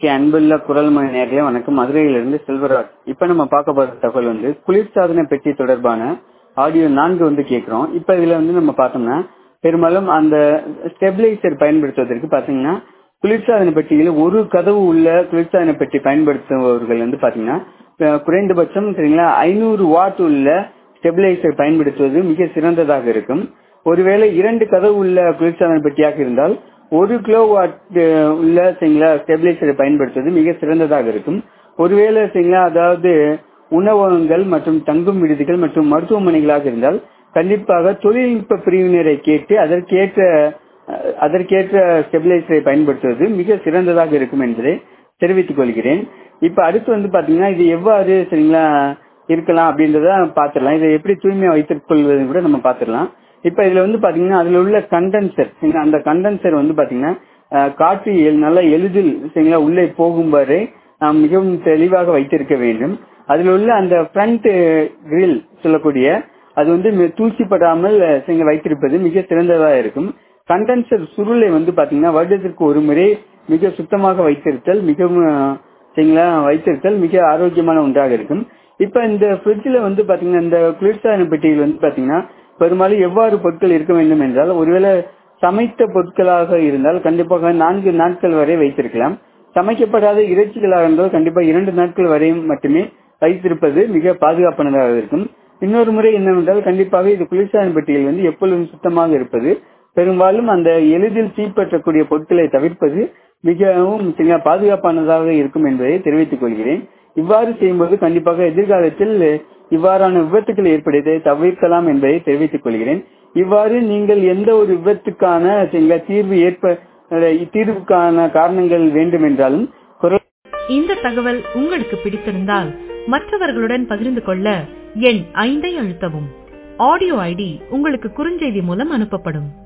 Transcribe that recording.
K அன்புள்ள குரல் மணி நேர்களே வணக்கம் மதுரையிலிருந்து செல்வராஜ் இப்ப நம்ம பார்க்க போற தகவல் வந்து குளிர்சாதன பெட்டி தொடர்பான ஆடியோ நான்கு வந்து கேட்கிறோம் இப்ப இதுல வந்து நம்ம பார்த்தோம்னா பெரும்பாலும் அந்த ஸ்டெபிலைசர் பயன்படுத்துவதற்கு பாத்தீங்கன்னா குளிர்சாதன பெட்டியில் ஒரு கதவு உள்ள குளிர்சாதன பெட்டி பயன்படுத்துபவர்கள் வந்து பாத்தீங்கன்னா அஹ் குறைந்தபட்சம் சரிங்களா ஐநூறு வாட் உள்ள ஸ்டெபிலைசர் பயன்படுத்துவது மிக சிறந்ததாக இருக்கும் ஒருவேளை இரண்டு கதவு உள்ள குளிர்சாதன பெட்டியாக இருந்தால் ஒரு கிலோ வாட் உள்ள சரிங்களா ஸ்டெபிலைசரை பயன்படுத்துவது மிக சிறந்ததாக இருக்கும் ஒருவேளை சரிங்களா அதாவது உணவகங்கள் மற்றும் தங்கும் விடுதிகள் மற்றும் மருத்துவமனைகளாக இருந்தால் கண்டிப்பாக தொழில்நுட்ப பிரிவினரை கேட்டு அதற்கேற்ற அஹ், அதற்கேற்ற ஸ்டெபிலைசரை பயன்படுத்துவது மிக சிறந்ததாக இருக்கும் என்பதை தெரிவித்துக் கொள்கிறேன் இப்ப அடுத்து வந்து பாத்தீங்கன்னா இது எவ்வாறு சரிங்களா இருக்கலாம் அப்படின்றத பாத்துடலாம் இதை எப்படி தூய்மையா வைத்துக் கொள்வது கூட நம்ம பாத்துடலாம் இப்ப இதுல வந்து பாத்தீங்கன்னா அதுல உள்ள கண்டென்சர் அந்த கண்டென்சர் வந்து பாத்தீங்கன்னா அஹ், காற்று எல்- நல்லா எளிதில் சரிங்களா உள்ளே போகும் வரை நாம் மிகவும் தெளிவாக வைத்திருக்க வேண்டும் அதில் உள்ள அந்த ஃப்ரண்ட் கிரில் சொல்லக்கூடிய அது வந்து மி- தூசிப்படாமல் அஹ், சரிங்களா வைத்திருப்பது மிக சிறந்ததாக இருக்கும் கண்டென்சர் சுருளை வந்து பாத்தீங்கன்னா வருடத்திற்கு ஒரு முறை மிக சுத்தமாக வைத்திருத்தல் மிகவும் அஹ், சரிங்களா வைத்திருத்தல் மிக ஆரோக்கியமான ஒன்றாக இருக்கும் இப்ப இந்த ஃப்ரிட்ஜ்ல வந்து பாத்தீங்கன்னா இந்த குளிர்சாதன பெட்டியில் வந்து பாத்தீங்கன்னா பெரும்பாலும் எவ்வாறு பொருட்கள் இருக்க வேண்டும் என்றால் ஒருவேளை சமைத்த பொருட்களாக இருந்தால் கண்டிப்பாக நான்கு நாட்கள் வரை வைத்திருக்கலாம் சமைக்கப்படாத இறைச்சிகளாக இருந்தால் கண்டிப்பா இரண்டு நாட்கள் வரை மட்டுமே வைத்திருப்பது மிக பாதுகாப்பானதாக இருக்கும் இன்னொரு முறை என்னவென்றால் கண்டிப்பாக இது குளிர்சாதன பெட்டியில் வந்து எப்பொழுதும் சுத்தமாக இருப்பது பெரும்பாலும் அந்த எளிதில் தீப்பற்றக்கூடிய பொருட்களை தவிர்ப்பது மிகவும் சரியா பாதுகாப்பானதாக இருக்கும் என்பதை தெரிவித்துக் கொள்கிறேன் இவ்வாறு செய்யும்போது கண்டிப்பாக எதிர்காலத்தில் இவ்வாறான விபத்துக்கள் ஏற்படுவதை தவிர்க்கலாம் என்பதை தெரிவித்துக் கொள்கிறேன் இவ்வாறு நீங்கள் எந்த ஒரு விபத்துக்கான சரிங்களா, தீர்வு ஏற்ப அஹ், தீர்வுக்கான காரணங்கள் வேண்டும் என்றாலும் குரல் இந்த தகவல் உங்களுக்கு பிடித்திருந்தால் மற்றவர்களுடன் பகிர்ந்து கொள்ள எண் ஐந்தை அழுத்தவும் ஆடியோ ஐடி உங்களுக்கு குறுஞ்செய்தி மூலம் அனுப்பப்படும்